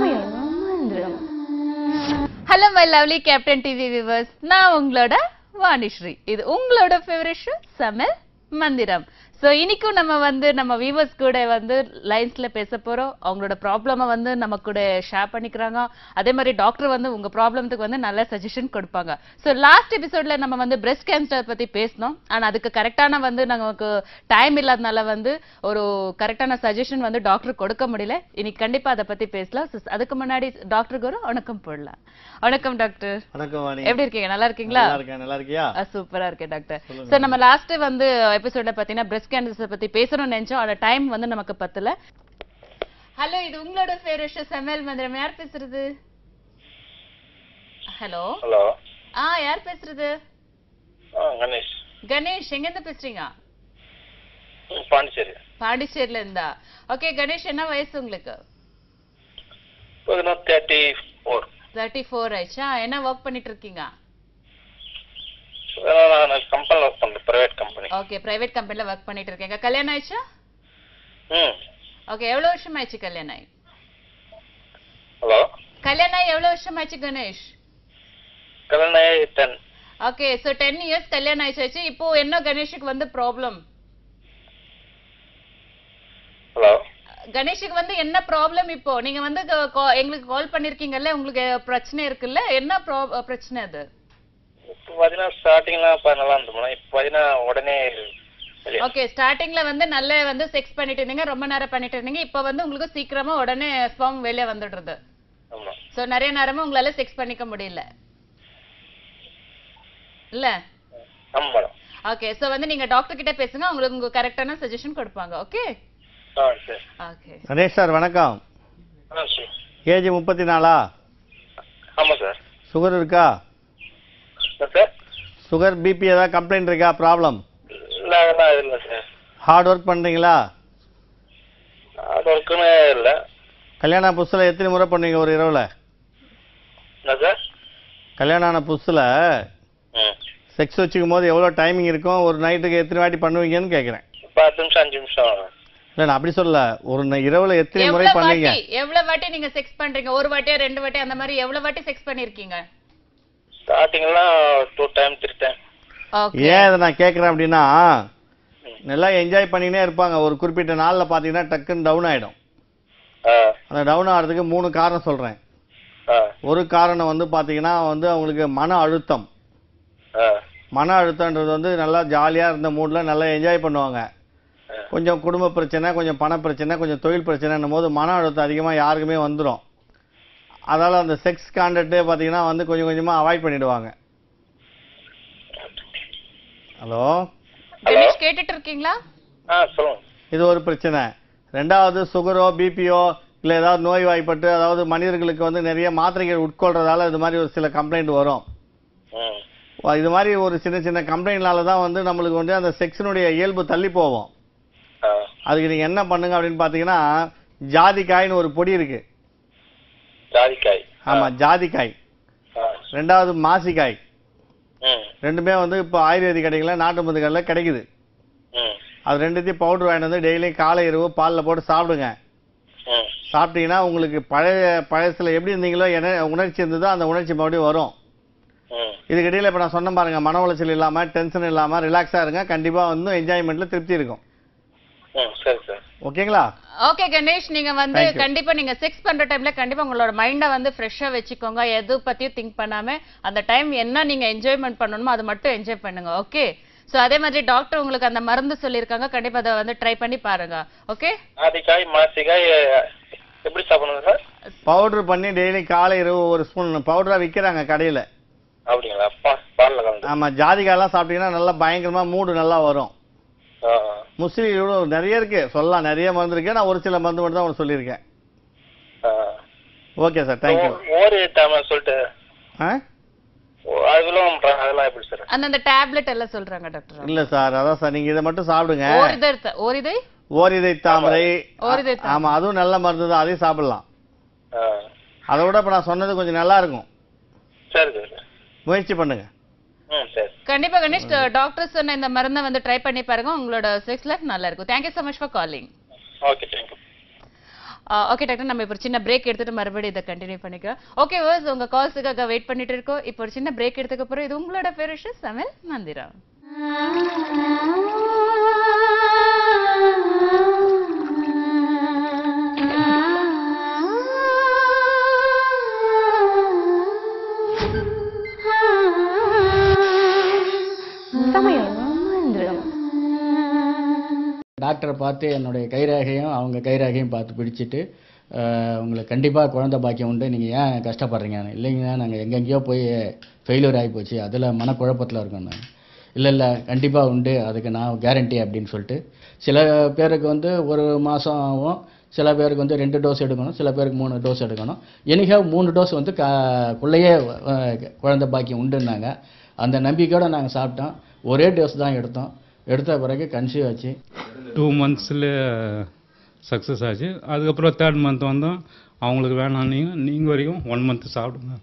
மந்திரம் hello my lovely captain TV viewers நான் உங்களோட வாணிஸ்ரீ இது உங்களோட ஃபேவரட் ஷோ சமையல் மந்திரம் சோ இன்னைக்கும் நம்ம வந்து நம்ம வியூவர்ஸ் கூட வந்து லைன்ஸ்ல பேச போறோம் அவங்களோட ப்ராப்ளம வந்து நம்ம கூட ஷேர் பண்ணிக்கிறாங்க அதே மாதிரி டாக்டர் வந்து உங்க ப்ராப்ளத்துக்கு வந்து நல்ல சஜஷன் கொடுப்பாங்க சோ லாஸ்ட் எபிசோட்ல நம்ம வந்து பிரஸ்ட் கேன்சர் பத்தி பேசணும் ஆனா அதுக்கு கரெக்டான வந்து நமக்கு டைம் இல்லாதனால வந்து ஒரு கரெக்டான சஜஷன் வந்து டாக்டர் கொடுக்க முடியல இன்னைக்கு கண்டிப்பா அதை பத்தி பேசலாம் So, அதுக்கு முன்னாடி டாக்டருக்கு ஒரு வணக்கம் போடலாம் வணக்கம் டாக்டர் வணக்கம் வாணி எப்படி இருக்கீங்க நல்லா இருக்கீங்களா நல்லா இருக்கேன் நல்லா இருக்கியா சூப்பரா இருக்கேன் டாக்டர் சோ நம்ம லாஸ்ட் வந்து எபிசோட்ல பாத்தீங்கன்னா பிரஸ்ட் கேன்சர் பத்தி பேசணும்னு நினைச்சோம் ஆனா டைம் வந்து நமக்கு பத்தல ஹலோ இது உங்களோட ஃபேவரட் ஷோ சமையல் மந்திரம் யார் பேசுறது ஹலோ ஹலோ ஆ யார் பேசுறது ஆ கணேஷ் கணேஷ் எங்க இருந்து பேசுறீங்க ம், பாண்டிச்சேரி பாண்டிச்சேரில இருந்தா ஓகே கணேஷ் என்ன வயசு உங்களுக்கு பதினொன்று தேர்ட்டி ஃபோர் தேர்ட்டி ஃபோர் ஆயிடுச்சா என்ன ஒர்க் பண்ணிட்டு இருக்கீங்க நான் கம்பெனியில் ஒர்க் பண்ணுறேன் ப்ரைவேட் கம்பெனி ஓகே பிரைவேட் கம்பெனில ஒர்க் பண்ணிட்டு இருக்கீங்க கல்யாணம் ஆயிடுச்சா ம் ஓகே எவ்வளவு வருஷம் ஆயிடுச்சு கல்யாணம் ஆகி ஹலோ கல்யாணம் ஆகி எவ்வளவு வருஷம் ஆச்சு கணேஷ் கல்யாணம் ten okay so ten years கல்யாணம் ஆயிடுச்சு இப்போ என்ன கணேஷுக்கு வந்து ப்ராப்ளம் ஹலோ கணேஷுக்கு வந்து என்ன ப்ராப்ளம் இப்போ நீங்க வந்து க- கா- எங்களுக்கு கால் பண்ணிருக்கீங்கல்ல உங்களுக்கு பிரச்சனை இருக்குல்ல என்ன ப்ரா- பிரச்சனை அது இப்போ பார்த்தீங்கன்னா ஸ்டார்டிங்லாம் இப்போ நல்லா இருந்தோம்னா இப்போ பார்த்தீங்கன்னா உடனே வெளியே ஓகே ஸ்டார்டிங்ல வந்து நல்ல வந்து செக்ஸ் பண்ணிட்டு இருந்தீங்க ரொம்ப நேரம் பண்ணிட்டு இருந்தீங்க இப்போ வந்து உங்களுக்கு சீக்கிரமா உடனே ஸ்பாம் வெளியே வந்துடுறது ஆமாம் சோ நிறைய நேரமா உங்களால செக்ஸ் பண்ணிக்க முடியல இல்ல ஆமாம் மேடம் ஓகே சோ வந்து நீங்க டாக்டர் கிட்ட பேசுங்க உங்களுக்கு உங்க கரெக்டான சஜஷன் கொடுப்பாங்க ஓகே ஆ சரி ஓகே கணேஷ் சார் வணக்கம் ஆ சரி ஏஜ் முப்பத்தி நாலா ஆமாம் சார் சுகர் இருக்கா என்ன சார் சுகர் பிபி ஏதாவது கம்ப்ளைண்ட் இருக்கா ப்ராப்ளம் இல்லை அதெல்லாம் இது இல்லை சார் ஹார்ட் ஒர்க் பண்ணுறீங்களா அது ஒர்க்குன்னு இல்லை கல்யாண புதுசில் எத்தனை முறை பண்ணுவீங்க ஒரு இரவில் என்ன சார் கல்யாணம் ஆன புதுசில் ம் செக்ஸ் வச்சுக்கும் போது எவ்வளோ டைமிங் இருக்கும் ஒரு நைட்டுக்கு எத்தனை வாட்டி பண்ணுவீங்கன்னு கேட்குறேன் பத்து நிமிஷம் அஞ்சு நிமிஷம் இல்லை நான் அப்படி சொல்லல ஒரு ந- இரவுல எத்தனை முறை எவ்வளவு பண்ணுவீங்க வாட்டி எவ்வளவு வாட்டி நீங்க செக்ஸ் பண்றீங்க ஒரு வாட்டியா ரெண்டு வாட்டி அந்த மாதிரி எவ்வளவு வாட்டி செக்ஸ் பண்ணிருக்கீங்க ஸ்டார்டிங்லாம் two time three time okay ஏன் இதை நான் கேட்குறேன் அப்படின்னா நல்லா என்ஜாய் பண்ணினே இருப்பாங்க ஒரு குறிப்பிட்ட நாளில் பார்த்தீங்கன்னா டக்குன்னு டவுன் ஆகிடும் ஆ அந்த டவுன் ஆகிறதுக்கு மூணு காரணம் சொல்கிறேன் ஆ ஒரு காரணம் வந்து பார்த்தீங்கன்னா வந்து அவங்களுக்கு மன அழுத்தம் ஆ மன அழுத்தம்ன்றது வந்து நல்லா ஜாலியாக இருந்த மூடில் நல்லா என்ஜாய் பண்ணுவாங்க கொஞ்சம் குடும்ப பிரச்சனை கொஞ்சம் பண பிரச்சனை கொஞ்சம் தொழில் பிரச்சனைன்னும் போது மன அழுத்தம் அதிகமாக யாருக்குமே வந்துடும் அதால் அந்த செக்ஸ் கான்டாக்டே பார்த்தீங்கன்னா வந்து கொஞ்சம் கொஞ்சமாக அவாய்ட் பண்ணிடுவாங்க ஹலோ கணேஷ் கேட்டுட்டு இருக்கீங்களா ஆ சொல்லுங்க இது ஒரு பிரச்சனை ரெண்டாவது சுகரோ பிபியோ இல்லை ஏதாவது நோய் வாய்ப்பட்டு அதாவது மனிதர்களுக்கு வந்து நிறைய மாத்திரைகள் உட்கொள்றதால இது மாதிரி ஒரு சில கம்ப்ளைண்ட் வரும் ம் இது மாதிரி ஒரு சின்ன சின்ன கம்ப்ளைண்ட்னால தான் வந்து நம்மளுக்கு வந்து அந்த செக்ஷனுடைய இயல்பு தள்ளி போகும் ஆ அதுக்கு நீங்கள் என்ன பண்ணுங்க அப்படின்னு பார்த்தீங்கன்னா ஜாதிக்காய்னு ஒரு பொடி இருக்கு ஜாதிக்காய் ஆமாம் ஜாதிக்காய் ஆ ரெண்டாவது மாசிக்காய் ம் ரெண்டுமே வந்து இப்போ ஆயுர்வேதிக் கடைகளில் நாட்டு மருந்து கடையில் கிடைக்குது ம் அது ரெண்டுத்தையும் பவுடர் வாங்கிட்டு வந்து டெய்லியும் காலை இரவு பாலில் போட்டு சாப்பிடுங்க ம் சாப்பிட்டீங்கன்னா உங்களுக்கு பழைய பழசில் எப்படி இருந்தீங்களோ என்ன உணர்ச்சி இருந்ததோ அந்த உணர்ச்சி மறுபடியும் வரும் ம் இதுக்கு இடையில இப்போ நான் சொன்ன பாருங்க மன உளைச்சல் இல்லாமல் டென்ஷன் இல்லாமல் ரிலாக்ஸாக இருங்க கண்டிப்பாக வந்து என்ஜாய்மெண்ட்டில் திருப்தி இருக்கும் ம் சரி சார் ஓகேங்களா ஓகே கணேஷ் நீங்க வந்து Thank you. கண்டிப்பா நீங்க செக்ஸ் பண்ற டைம்ல கண்டிப்பா உங்களோட மைண்ட வந்து ஃப்ரெஷ்ஷா வச்சுக்கோங்க எது பத்தியும் திங்க் பண்ணாம அந்த டைம் என்ன நீங்க என்ஜாய்மெண்ட் பண்ணணுமோ அது மட்டும் என்ஜாய் பண்ணுங்க ஓகே சோ அதே மாதிரி டாக்டர் உங்களுக்கு அந்த மருந்து சொல்லியிருக்காங்க கண்டிப்பா அதை வந்து ட்ரை பண்ணி பாருங்க ஓகே ஜாதிக்காய் மாசிக்காய் எப்படி சாப்பிடணும் சார் பவுடர் பண்ணி டெய்லி காலை இரவு ஒரு ஸ்பூன் பவுடராக விற்கிறாங்க கடையில் அப்படிங்களா பா பாலில் கலந்து ஆமாம் ஜாதிக்காயெல்லாம் சாப்பிட்டீங்கன்னா நல்லா பயங்கரமாக மூடு நல்லா வரும் ஆ முஸ்லீம் இவ்வளோ நிறைய இருக்கு சொல்லலாம் நிறைய மருந்து இருக்கு நான் ஒரு சில மருந்து மட்டும் தான் உங்களுக்கு சொல்லியிருக்கேன் ஆ ஓகே சார் தேங்க்யூ ஓரி டைம் சொல்லிட்டு ஆ ஓ, அதெல்லாம் பண்றாங்க அதெல்லாம் எப்படி சார் அந்த டேப்லெட் எல்லாம் சொல்றாங்க டாக்டர் இல்லை சார் அதான் சார் நீங்கள் இதை மட்டும் சாப்பிடுங்க ஓரிதழ் த- ஓரிதை ஓரிதை தாமரை ஓரிதை தாமரை. ஆமாம் அதுவும் நல்ல மருந்து தான் அதையும் சாப்பிடலாம் ஆ அதை விட இப்போ நான் சொன்னது கொஞ்சம் நல்லா இருக்கும் சரி சரி முயற்சி பண்ணுங்க ம் சரி கண்டிப்பா கணேஷ் டாக்டர் சொன்ன இந்த மருந்தை வந்து ட்ரை பண்ணி பாருங்க உங்களோட செக்ஸ் லைஃப் நல்லா இருக்கும் thank you so much for calling okay thank you okay doctor நம்ம இப்போ ஒரு சின்ன பிரேக் எடுத்துட்டு மறுபடியும் இதை கண்டினியூ பண்ணிக்கலாம் ஓகே வர்ஸ் உங்க கால்ஸுக்காக வெயிட் பண்ணிட்டு இருக்கோம் இப்போ ஒரு சின்ன பிரேக் எடுத்துக்க அப்புறம் இது உங்களோட ஃபேவரட் சமையல் மந்திரம் டாக்டரை பார்த்து என்னுடைய கைரேகையும் அவங்க கைரேகையும் பார்த்து பிடிச்சிட்டு அஹ், உங்களுக்கு கண்டிப்பாக குழந்தை பாக்கியம் உண்டு நீங்கள் ஏன் கஷ்டப்படுறீங்க இல்லைங்க நாங்கள் எங்கெங்கேயோ போய் ஃபெயிலியர் ஆகி போச்சு அதில் மனக்குழப்பத்தில் இருக்கோம் நான் இல்லை இல்லை கண்டிப்பாக உண்டு அதுக்கு நான் கேரண்டி அப்படின்னு சொல்லிட்டு சில பேருக்கு வந்து ஒரு மாதம் ஆகும் சில பேருக்கு வந்து ரெண்டு டோஸ் எடுக்கணும் சில பேருக்கு மூணு டோஸ் எடுக்கணும் எனிஹா மூணு டோஸ் வந்து க குள்ளையே அஹ், குழந்தை பாக்கியம் உண்டுன்னாங்க அந்த நம்பிக்கையோடு நாங்கள் சாப்பிட்டோம் ஒரே டோஸ் தான் எடுத்தோம் எடுத்த பிறகு கன்சீவ் ஆச்சு டூ மந்த்ஸில் சக்ஸஸ் ஆச்சு அதுக்கப்புறம் தேர்ட் மந்த் வந்தோம் அவங்களுக்கு வேணாம் நீங்கள் நீங்கள் வரைக்கும் ஒன் மந்த் சாப்பிடுங்க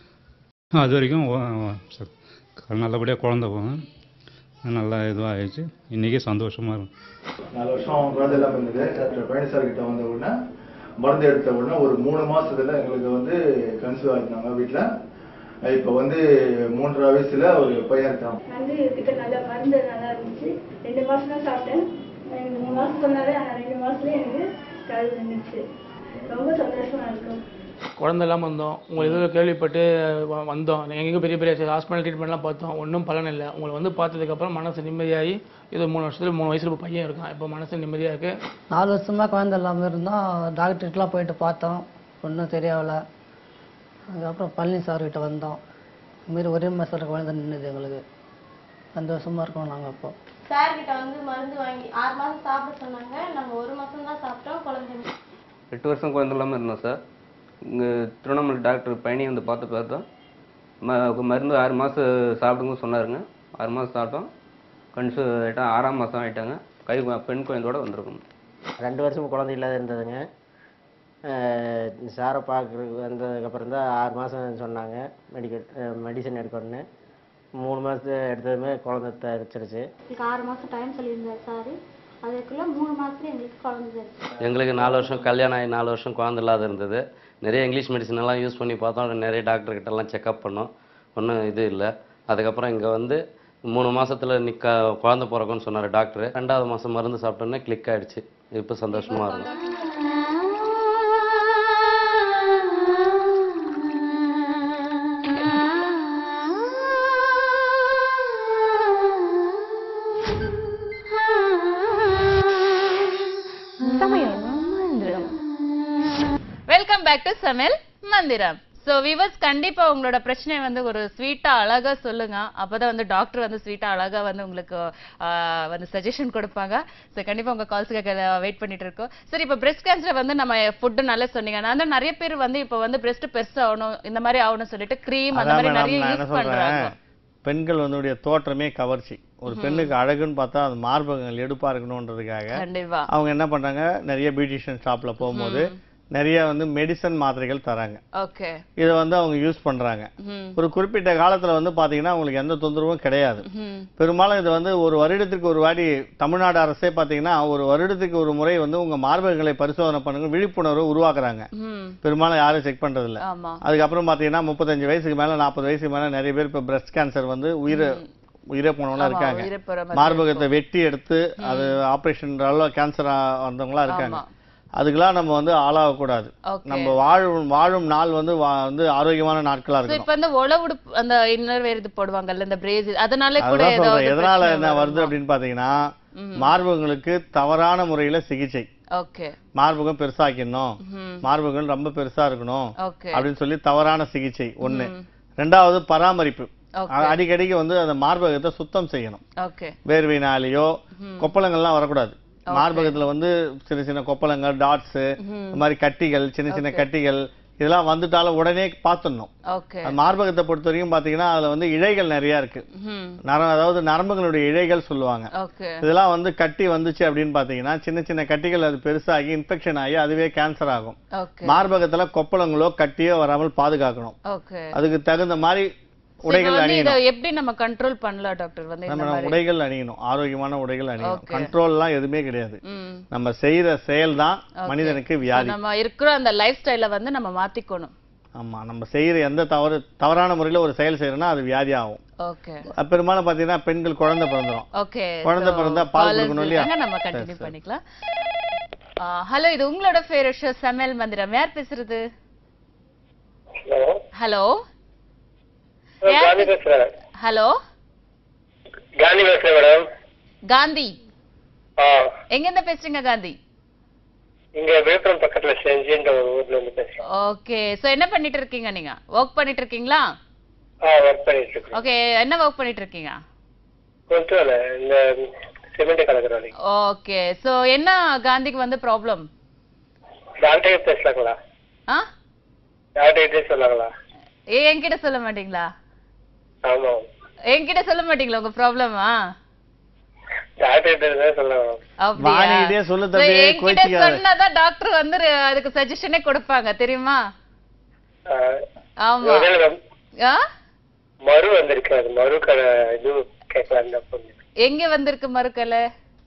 அது வரைக்கும் ஒ- ச- நல்லபடியாக குழந்த போங்க நல்லா இதுவாக ஆயிடுச்சு இன்றைக்கி சந்தோஷமாக இருக்கும் நாலு வருஷம் குழந்தை எல்லாம் இருந்தது டாக்டர் பழனி சார் கிட்ட வந்த உடனே மருந்து எடுத்த உடனே ஒரு மூணு மாசத்துல எங்களுக்கு வந்து கன்சீவ் ஆகிருந்தாங்க வீட்டுல இப்ப வந்து மூன்றரை வயசுல ஒரு பையன் இருக்கான் வந்து கிட்ட நல்லா மருந்து நல்லா இருந்துச்சு ரெண்டு மாசம் தான் சாப்பிட்டேன் எனக்கு மூணு மாசம் சொன்னாரு ஆனா ரெண்டு மாசத்துல எனக்கு கழுவு நின்றுச்சு ரொம்ப சந்தோஷமா இருக்கும் குழந்தை இல்லாமல் வந்தோம் உங்களை இதில் கேள்விப்பட்டு வ- வந்தோம் எங்கேயும் பெரிய பெரிய ஹாஸ்பிட்டல் ட்ரீட்மெண்ட்லாம் பார்த்தோம் ஒன்றும் பலன் இல்லை உங்களை வந்து பார்த்ததுக்கப்புறம் மனசு நிம்மதியாகி இது மூணு வருஷத்துல மூணு வயசுல ஒரு பையன் இருக்கான் இப்போ மனசு நிம்மதியாக இருக்கு நாலு வருஷமா குழந்தை இல்லாமல் இருந்தோம் டாக்டர்கிட்டலாம் போயிட்டு பார்த்தோம் ஒன்றும் தெரியவில்ல அதுக்கப்புறம் பழனி சார்கிட்ட வந்தோம் இதுமாரி ஒரே மாதத்தில் குழந்தை நின்றுது எங்களுக்கு சந்தோஷமா இருக்கோம் நாங்கள் இப்போ சார் கிட்ட வந்து மருந்து வாங்கி ஆறு மாசம் சாப்பிட சொன்னாங்க நாங்க ஒரு மாசம் தான் சாப்பிட்டோம் குழந்தை எட்டு வருஷம் குழந்தை இல்லாமல் இருந்தோம் சார் இங்கே திருவண்ணாமலை டாக்டர் பழனி வந்து பார்த்து பார்த்தோம் ம மருந்து ஆறு மாதம் சாப்பிடுங்க சொன்னாருங்க ஆறு மாதம் சாப்பிட்டோம் கன்சீவ் ஆகிட்டா ஆறாம் மாதம் ஆகிட்டாங்க கை கு- பெண் குழந்தையோட வந்திருக்கும் ரெண்டு வருஷம் குழந்தை இல்லாத இருந்ததுங்க அஹ் சாரை பார்க்குறதுக்கு வந்ததுக்கப்புறம் தான் ஆறு மாதம் சொன்னாங்க மெடிக்கல் மெடிசன் எடுக்கணும்னு மூணு மாதத்து எடுத்ததுமே குழந்தை தரிச்சிருச்சு எங்களுக்கு ஆறு மாசம் டைம் சொல்லியிருந்தார் சார் அதுக்குள்ள மூணு மாசத்துல எங்களுக்கு குழந்தை இருக்கு எங்களுக்கு நாலு வருஷம் கல்யாணம் ஆகி நாலு வருஷம் குழந்தை இல்லாத இருந்தது நிறைய இங்கிலீஷ் மெடிசன் எல்லாம் யூஸ் பண்ணி பார்த்தோம் நிறைய டாக்டர் கிட்ட எல்லாம் செக்அப் பண்ணோம் ஒன்றும் இது இல்லை அதுக்கப்புறம் இங்கே வந்து மூணு மாசத்துல நிக்க குழந்தை பிறக்கும்னு சொன்னார் டாக்டர் ரெண்டாவது மாதம் மருந்து சாப்பிட்டோன்னே கிளிக் ஆயிடுச்சு இப்போ சந்தோஷமா இருக்கும் வெல்கம் பேக் டு சமையல் மந்திரம் சோ விவர்ஸ் கண்டிப்பா உங்களோட பிரச்சனையை வந்து ஒரு ஸ்வீட்டா அழகா சொல்லுங்க அப்பதான் வந்து டாக்டர் வந்து ஸ்வீட்டா அழகா வந்து உங்களுக்கு ஆஹ், வந்து சஜஷன் கொடுப்பாங்க சோ கண்டிப்பா உங்க கால்ஸ்க்காக வெயிட் பண்ணிட்டு இருக்கோம் சரி இப்ப பிரஸ்ட் கேன்சர் வந்து நம்ம ஃபுட் நல்லா சொன்னீங்க நான் வந்து நிறைய பேர் வந்து இப்ப வந்து பிரஸ்ட் பெருசா ஆகணும் இந்த மாதிரி ஆகணும்னு சொல்லிட்டு க்ரீம் அந்த அதான் மாதிரி மேடம் நிறைய நான் என்ன யூஸ் பண்றாங்க சொல்றேன் பெண்கள் வந்து தோற்றமே கவர்ச்சி ஒரு பெண்ணுக்கு அழகுன்னு பார்த்தா அது மார்பகங்கள் எடுப்பா இருக்கணுன்றதுக்காக கண்டிப்பா அவங்க என்ன பண்றாங்க நிறைய பியூட்டிஷியன் ஷாப்ல போகும்போது நிறைய வந்து மெடிசன் மாத்திரைகள் தராங்க ஓகே இதை வந்து அவங்க யூஸ் பண்றாங்க ஒரு குறிப்பிட்ட காலத்துல வந்து பாத்தீங்கன்னா அவங்களுக்கு எந்த தொந்தரவும் கிடையாது பெரும்பாலும் இது வந்து ஒரு வருடத்திற்கு ஒரு வாட்டி தமிழ்நாடு அரசே பாத்தீங்கன்னா ஒரு வருடத்துக்கு ஒரு முறை வந்து உங்க மார்பகங்களை பரிசோதனை பண்ணுங்க விழிப்புணர்வு உருவாக்குறாங்க பெரும்பாலும் யாரும் செக் பண்றது இல்ல ஆமா அதுக்கப்புறம் பாத்தீங்கன்னா முப்பத்தஞ்சு வயசுக்கு மேல நாற்பது வயசுக்கு மேல நிறைய பேர் இப்ப பிரஸ்ட் கேன்சர் வந்து உயிரை உயிரை போனவங்களா ஆமா, இருக்காங்க உயிரை போற மாதிரி மார்பகத்தை வெட்டி எடுத்து அது ஆபரேஷன் அளவு கேன்சர் வந்தவங்களா இருக்காங்க ஆமா. அதுக்கெல்லாம் நம்ம வந்து ஆளாகக்கூடாது Okay. நம்ம வாழும் வாழும் நாள் வந்து வா- வந்து ஆரோக்கியமான நாட்களா சோ இருக்கணும் இப்ப வந்து உழவுடு அந்த இன்னர் வேர் இது போடுவாங்கல்ல இந்த பிரேஸ் அதனால கூட அதுதான் ஏதாவது சொல்றேன் எதனால பிரச்சனை என்ன வருது வருமா? அப்படின்னு பாத்தீங்கன்னா மார்பகங்களுக்கு தவறான முறையில சிகிச்சை ஓகே மார்பகம் பெருசாக்கிடணும் மார்பகம் ரொம்ப பெருசா இருக்கணும் ஓகே அப்படின்னு சொல்லி தவறான சிகிச்சை ஒண்ணு ரெண்டாவது பராமரிப்பு Okay. அ- அடிக்கடிக்கு வந்து அந்த மார்பகத்தை சுத்தம் செய்யணும் ஓகே வேர்வைனாலேயோ கொப்பளங்கள்லாம் வரக்கூடாது மார்பகத்துல வந்து சின்ன சின்ன கொப்பளங்கள் டாட்ஸ் இந்த மாதிரி கட்டிகள் சின்ன சின்ன கட்டிகள் இதெல்லாம் வந்துட்டாலும் உடனே பார்த்துடணும் ஓகே அது மார்பகத்தை பொறுத்த வரைக்கும் பாத்தீங்கன்னா அதுல வந்து இழைகள் நிறைய இருக்கு நர அதாவது நரம்புகளுடைய இழைகள் சொல்லுவாங்க ஓகே இதெல்லாம் வந்து கட்டி வந்துச்சு அப்படின்னு பாத்தீங்கன்னா சின்ன சின்ன கட்டிகள் அது பெருசாகி இன்ஃபெக்ஷன் ஆகி அதுவே கேன்சர் ஆகும் ஓகே மார்பகத்துல கொப்பளங்களோ கட்டியோ வராமல் பாதுகாக்கணும் ஓகே அதுக்கு தகுந்த மாதிரி So, இப்ப உடைகள் வந்து இதை அணியணும் எப்படி நம்ம கண்ட்ரோல் பண்ணலாம் டாக்டர் வந்து இந்த நம்ம மாதிரி உடைகள் அணியணும் ஆரோக்கியமான உடைகள் அணியணும் Okay. கண்ட்ரோல்லாம் எதுவுமே கிடையாது ம். நம்ம செய்யற செயல் தான் Okay. மனிதனுக்கு So, வியாதி நம்ம இருக்கிற அந்த லைஃப் ஸ்டைல வந்து நம்ம மாத்திக்கணும் ஆமா நம்ம செய்யற எந்த தவறு தவறான முறையில ஒரு செயல் செய்யறோம்னா அது வியாதி ஆகும் ஓகே அஹ் பெரும்பாலும் பாத்தீங்கன்னா பெண்கள் குழந்தை பிறந்துரும் ஓகே குழந்தை பிறந்தா பால் கொடுக்கணும் இல்லையா நம்ம சரி, கண்டினியூ சரி. பண்ணிக்கலாம் ஹலோ இது உங்களோட ஃபேவரட் ஷோ சமையல் மந்திரம் யார் பேசுறது ஹலோ காந்தி பேசுறேன் ஹலோ காந்தி பேசுறேன் மேடம் காந்தி ஆ எங்க இருந்து பேசுறீங்க காந்தி இங்க விழுப்புரம் பக்கத்துல செஞ்சின்ற ஒரு ஊர்ல இருந்து பேசுறேன் ஓகே சோ என்ன பண்ணிட்டு இருக்கீங்க நீங்க ஒர்க் பண்ணிட்டு இருக்கீங்களா ஆ ஒர்க் பண்ணிட்டு இருக்கேன் ஓகே என்ன ஒர்க் பண்ணிட்டு இருக்கீங்க கொஞ்சம் இல்ல இந்த சிமெண்ட் கலக்கிற வேலை ஓகே சோ என்ன காந்திக்கு வந்து ப்ராப்ளம் டாக்டர் பேசலாங்களா ஆ டாக்டர் சொல்லாங்களா ஏ என்கிட்ட சொல்ல மாட்டீங்களா ஆமா என்கிட்ட சொல்ல மாட்டீங்களா உங்க ப்ராப்ளமா டாக்டர் தான் சொல்லலாம் வாணிகிட்டே சொல்லு தம்பி, என்கிட்ட கோச்சிக்காத. சொன்னாதான் டாக்டர் வந்து ர- அதுக்கு சஜஷனே கொடுப்பாங்க தெரியுமா ஆ, ஆமா முதல்ல வந்து ஆ? மறு வந்திருக்கு அது மறு கடை இது கேட்கலாம் தான் பண்ணேன். எங்க வந்திருக்கு மறுக்கலை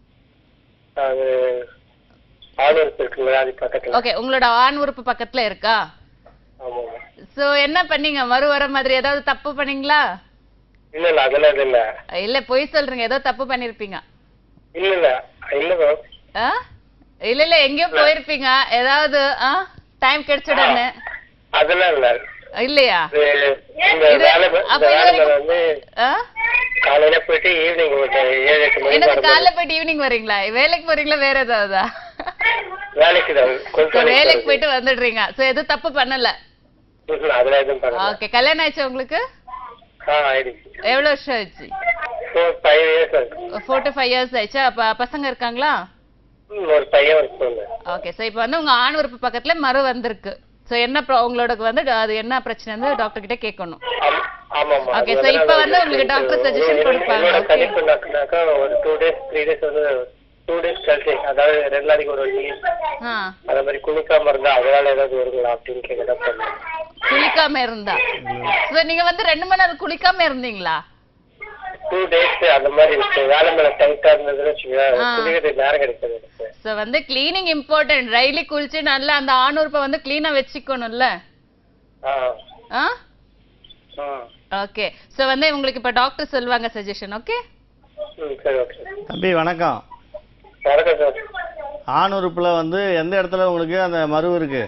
அது ஆளுநர் இருக்குங்களா அது பக்கத்துல ஓகே உங்களோட ஆண் உறுப்பு பக்கத்துல இருக்கா ஆமா சோ என்ன பண்ணீங்க மறு வர மாதிரி ஏதாவது தப்பு பண்ணீங்களா இல்ல இல்ல அதெல்லாம் இது இல்ல இல்ல பொய் சொல்றீங்க ஏதோ தப்பு பண்ணிருப்பீங்க இல்ல இல்ல இல்ல மேம் ஆ? இல்ல இல்ல எங்கேயோ போயிருப்பீங்க ஏதாவது டைம் கிடைச்சிடன்னு அதெல்லாம் இல்ல இல்லையா இது இந்த இது- வேலை இந்த அப்ப இது வேலை வரைக்கும்- வந்து ஆ? காலையில போயிட்டு ஈவினிங் ஒரு ஏழு எட்டு மணிக்கு என்னது வரும்போது காலைல போயிட்டு ஈவினிங் வரீங்களா வேலைக்கு போறீங்களா வேற ஏதாவதா வேலைக்கு தான் So, கொஞ்சம் வேலைக்கு போயிட்டு வந்துடுறீங்க சோ எதுவும் தப்பு பண்ணல அதெல்லாம் எதுவும் பண்ணல ஓகே கல்யாணம் ஆயிடுச்சு உங்களுக்கு ஆ ஆயிடுச்சு எவ்வளவு வருஷம் ஆயிடுச்சு ஃபோர் ஃபைவ் இயர்ஸ் ஆகுது ஃபோர் டு ஃபைவ் இயர்ஸ் ஆயிடுச்சா அப்ப பசங்க இருக்காங்களா ம், ஒரு பையன் ஒரு பொண்ணு ஓகே சோ இப்போ வந்து உங்க ஆண் உறுப்பு பக்கத்துல மறு வந்திருக்கு சோ என்ன pro- உங்களோட வந்து அது என்ன பிரச்சனை வந்து டாக்டர் கிட்ட கேட்கணும் ஆமா ஆமா Okay, so இப்ப வந்து உங்களுக்கு doctor suggestion கொடுப்பாங்க, okay. கணிப்புனாக்கா ஒரு டூ டேஸ் த்ரீ டேஸ் வந்து டூ டேஸ் கழிச்சு அதாவது ரெண்டு நாளைக்கு ஒரு வாட்டி ஆ அந்த மாதிரி குளிக்காம இருந்தா அதனால ஏதாவது வருங்களா அப்படின்னு கேட்க பண்ணேன் குளிக்காம இருந்தா சோ நீங்க வந்து ரெண்டு மணி நேரம் குளிக்காம இருந்தீங்களா டூ டேஸ் அந்த மாதிரி இருக்கு வேலை மேல டைட்டா இருந்ததுன்னு வச்சுக்கோங்க ஆ. குளிக்கிறதுக்கு நேரம் கிடைக்காது எனக்கு சோ வந்து கிளீனிங் இம்பார்ட்டன்ட் டெய்லி குளிச்சு நல்லா அந்த ஆண் உறுப்பை வந்து கிளீனா வச்சுக்கணும்ல ஆ ஆ ஆ ஓகே சோ வந்து உங்களுக்கு இப்ப டாக்டர் சொல்லுவாங்க சஜஷன் ஓகே ம் சரி ஓகே தம்பி வணக்கம் வணக்கம் சார் ஆண் உறுப்புல வந்து எந்த இடத்துல உங்களுக்கு அந்த மரு இருக்கு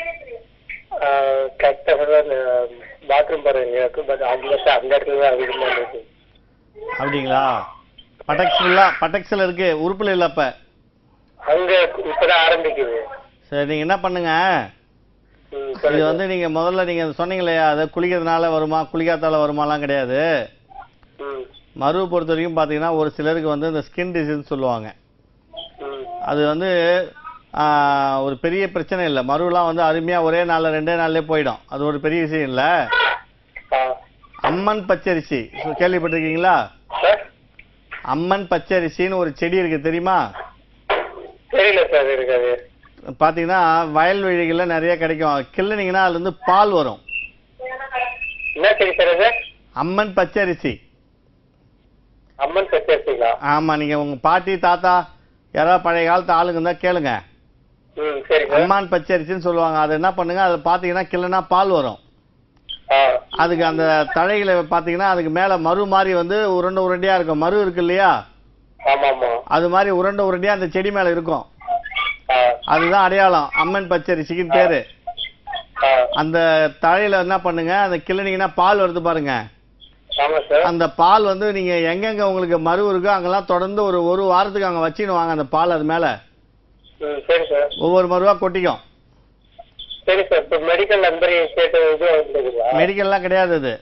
கரெக்டாக பாத்ரூம் போறீங்க பட் அந்த அந்த இடத்துல தான் அதிகமா இருக்கு அப்படிங்களா பட்டக்ஸ் ஃபுல்லா பட்டக்ஸ்ல இருக்கு உறுப்புல இல்ல அப்ப அங்க இப்பதான் ஆரம்பிக்குது சரி நீங்க என்ன பண்ணுங்க ம், இது சொல்லுங்க. வந்து நீங்க முதல்ல நீங்க சொன்னீங்க இல்லையா அதை குளிக்கிறதுனால வருமா குளிக்காதால வருமாலாம் கிடையாது ம், மருவை பொறுத்த வரைக்கும் பார்த்தீங்கன்னா ஒரு சிலருக்கு வந்து இந்த ஸ்கின் டிசீஸ் சொல்லுவாங்க ம், அது வந்து ஆ, ஒரு பெரிய பிரச்சனை இல்லை மருவெலாம் வந்து அருமையாக ஒரே நாளில் ரெண்டே நாள்லயே போயிடும் அது ஒரு பெரிய விஷயம் இல்லை ஆ. அம்மன் பச்சரிசி சு- கேள்விப்பட்டிருக்கீங்களா சார் அம்மன் பச்சரிசின்னு ஒரு செடி இருக்கு தெரியுமா தெரியல சார் இருக்காது பார்த்தீங்கன்னா வயல்வெளிகளில் நிறைய கிடைக்கும் கிள்ளுனீங்கன்னா அதுலேருந்து பால் வரும் என்ன சரி சார் அது அம்மன் பச்சரிசி அம்மன் சத்தியா ஆமாம் நீங்கள் உங்கள் பாட்டி தாத்தா யாராவது பழைய காலத்து ஆளுங்க இருந்தால் கேளுங்க ம் சரி சார் அம்மான் பச்சரிசின்னு சொல்லுவாங்க அது என்ன பண்ணுங்க அதில் பார்த்தீங்கன்னா கிள்ளுனா பால் வரும் ஆ அதுக்கு அந்த தழைகளை பார்த்தீங்கன்னா அதுக்கு மேலே மறு மாதிரி வந்து உருண்டை உருண்டையாக இருக்கும் மறு இருக்கு இல்லையா ஆமா ஆமா அது மாதிரி உருண்டை உருண்டையாக அந்த செடி மேலே இருக்கும் ஆ அதுதான் அடையாளம் அம்மன் பச்சரிசிக்குன்னு பேரு ஆ அந்த தழையில என்ன பண்ணுங்க அந்த கிள்ளினீங்கன்னா பால் வருது பாருங்க ஆமா சார் அந்த பால் வந்து நீங்க எங்கெங்க உங்களுக்கு மறு இருக்கோ அங்கெல்லாம் தொடர்ந்து ஒரு ஒரு வாரத்துக்கு அங்க வச்சுன்னு வாங்க அந்த பால் அது மேல ம் சரி சார் ஒவ்வொரு மருவா கொட்டிக்கும் சரி சார் இப்போ மெடிக்கல் நம்பர் கேட்ட இது வந்துங்களா மெடிக்கல்லாம் கிடையாது அது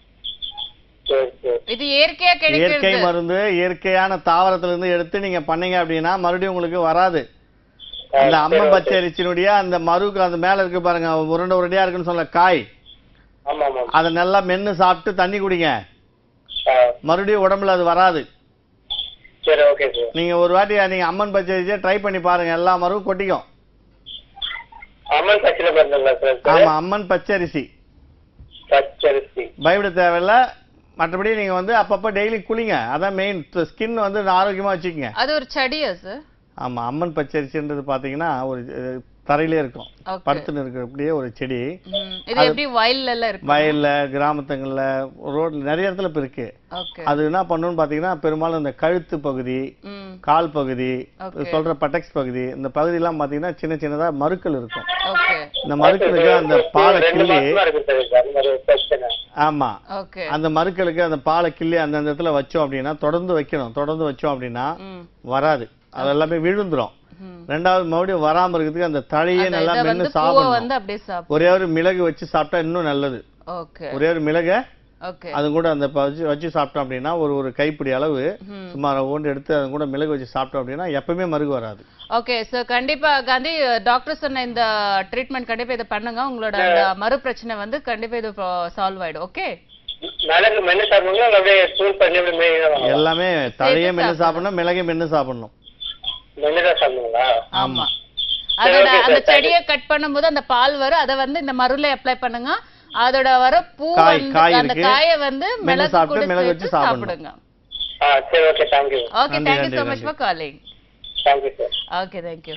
சரி சரி இது இயற்கையா இயற்கை கிடைக்கிறது மருந்து இயற்கையான தாவரத்துல இருந்து எடுத்து நீங்க பண்ணீங்க அப்படின்னா மறுபடியும் உங்களுக்கு வராது அந்த அம்மன் பச்சை அரிசியினுடைய அந்த மருக்கு அந்த மேல இருக்கு பாருங்க உருண்டை உருண்டையா இருக்குன்னு சொல்ல காய் ஆமா ஆமா அதை நல்லா மென்னு சாப்பிட்டு தண்ணி குடிங்க ஆ மறுபடியும் உடம்புல அது வராது சரி ஓகே சார் நீங்க ஒரு வாட்டி நீங்க அம்மன் பச்சை அரிசியை ட்ரை பண்ணி பாருங்க எல்லா மருவும் கொட்டிக்கும் அம்மன் பச்சில மருந்துங்களா சார் ஆமா அம்மன் பச்சரிசி பச்சரிசி பயப்பட தேவையில்ல மற்றபடி நீங்க வந்து அப்பப்போ டெய்லி குளிங்க அதான் மெயின் ஸ்கின் வந்து ஆரோக்கியமா வச்சுக்கோங்க அது ஒரு செடியா சார் ஆமா அம்மன் பச்சரிசின்றது பாத்தீங்கன்னா ஒரு அஹ், தரையிலே இருக்கும் Okay. படுத்துன்னு இருக்கக்கூடிய ஒரு செடி இது எப்படி வயல்ல எல்லாம் இருக்கு வயல்ல கிராமத்துங்கள்ல ரோட்ல நிறைய இடத்துல இப்ப இருக்கு ஓகே அது என்ன பண்ணுன்னு பாத்தீங்கன்னா பெரும்பாலும் இந்த கழுத்து பகுதி ம் கால் பகுதி Okay. சொல்ற பட்டெக்ஸ் பகுதி இந்த பகுதியெல்லாம் பாத்தீங்கன்னா சின்ன சின்னதா மருக்கள் இருக்கும் ஓகே இந்த மருக்களுக்கு அந்த பாலை ரெண்டு கிள்ளி மாசமா இருக்கு சார் இது. அந்த மாதிரி பிரச்சனை ஆமா ஓகே அந்த மருக்களுக்கு அந்த பாலை கிள்ளி அந்த இடத்துல வச்சோம் அப்படின்னா தொடர்ந்து வைக்கணும் தொடர்ந்து வச்சோம் அப்படின்னா ம் வராது அது எல்லாமே விழுந்துரும் ம். ரெண்டாவது மறுபடியும் வராம இருக்கிறதுக்கு அந்த தழையே அந்த நல்லா இத மென்னு வந்து பூவை சாப்பிடணும் வந்து அப்படியே சாப்பிடு ஒரே ஒரு மிளகு வச்சு சாப்பிட்டா இன்னும் நல்லது ஓகே ஒரே ஒரு மிளகை ஓகே அது கூட அந்த ப- வச்சு வச்சு சாப்பிட்டோம் அப்படின்னா ஒரு ஒரு கைப்பிடி அளவு ம். சுமார் ஓண்டு எடுத்து அது கூட மிளகு வச்சு சாப்பிட்டோம் அப்படின்னா எப்பவுமே மருகு வராது ஓகே சோ கண்டிப்பா காந்தி டாக்டர் சொன்ன இந்த ட்ரீட்மெண்ட் கண்டிப்பா இதை பண்ணுங்க உங்களோட அந்த மறு பிரச்சனை வந்து கண்டிப்பா இது சால்வ் ஆயிடும் ஓகே மிளகு மென்னு சாப்பிடுங்களா இல்ல அப்படியே தூள் பண்ணி அப்படி மெய் எல்லாமே தழையை மென்னு சாப்பிடணும் மிளகை மென்னு சாப்பிடணும் மென்னு தான் சாப்பிடுங்களா ஆமா சரி, அதோட okay, அந்த sir. Thank you. செடியை கட் பண்ணும்போது அந்த பால் வரும் அதை வந்து இந்த மருல அப்ளை பண்ணுங்க அதோட வர பூ காய், வந்து காய் அந்த இருக்கு. காயை வந்து மென்னு மிளகு சாப்பிட்டு, கூட மிளகு வச்சு சேர்த்து சாப்பிடணும். சாப்பிடுங்க ஆ சரி ஓகே தேங்க்யூ ஓகே நன்றி, தேங்க்யூ நன்றி, so மச் நன்றி. For calling thank you sir okay thank you